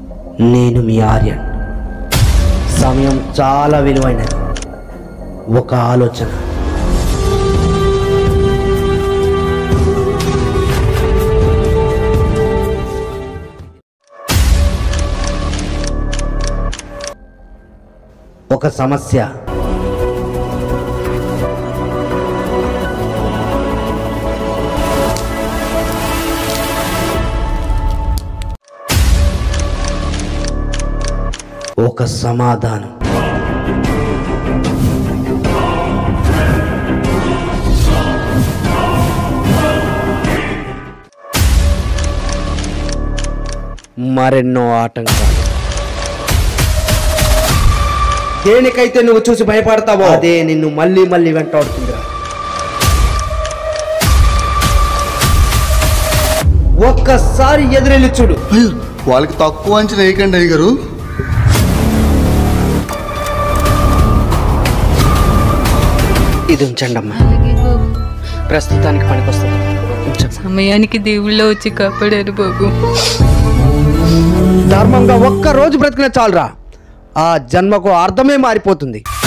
నేను మీ ఆర్యన్ సమయం చాలా విలువైనది ఒక ఆలోచన ఒక సమస్య ఒక సమాధానం మరెన్నో ఆటంకాలు దేనికైతే నువ్వు చూసి భయపడతావో అదే నిన్ను మళ్ళీ మళ్ళీ వెంటాడుతుందిరా ఒక్కసారి ఎదురెళ్ళి చూడు అయ్యో వాళ్ళకి తక్కువ అంచనా వేయకండి అయ్య గారు ఇది ఉంచండి అమ్మా ప్రస్తుతానికి పనికొస్తుంది ఉంచండి సమయానికి దేవుళ్ళ వచ్చి కాపాడారు బాబు ధర్మంగా ఒక్క రోజు బ్రతికిన చాలురా ఆ జన్మకు అర్థమే మారిపోతుంది